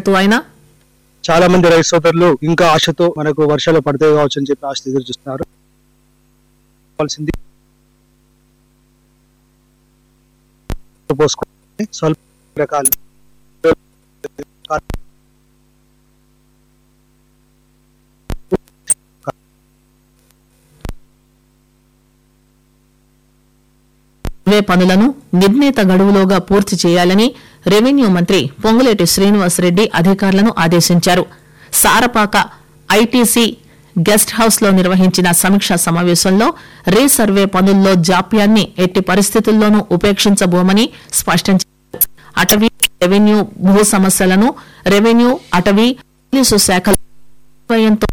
మాట్లాడుతూ ఆయన చాలా మంది రైతు సోదరులు ఇంకా ఆశతో మనకు వర్షాలు పడతాయి కావచ్చు అని చెప్పి ఆశ ఎదురు చూస్తున్నారు కావాల్సింది పోసుకోవాలి స్వల్ప రకాలు సర్వే పనులను నిర్ణీత గడువులోగా పూర్తి చేయాలని రెవెన్యూ మంత్రి పొంగులేటి శ్రీనివాసరెడ్డి అధికారులను ఆదేశించారు సారపాక ఐటీసీ గెస్ట్ హౌస్ లో నిర్వహించిన సమీక్షా సమావేశంలో రీసర్వే పనుల్లో జాప్యాన్ని ఎట్టి పరిస్థితుల్లోనూ ఉపేక్షించబోమని స్పష్టం చేశారు అటవీ రెవెన్యూ భూ సమస్యలను రెవెన్యూ అటవీ పోలీసు శాఖల సమన్వయంతో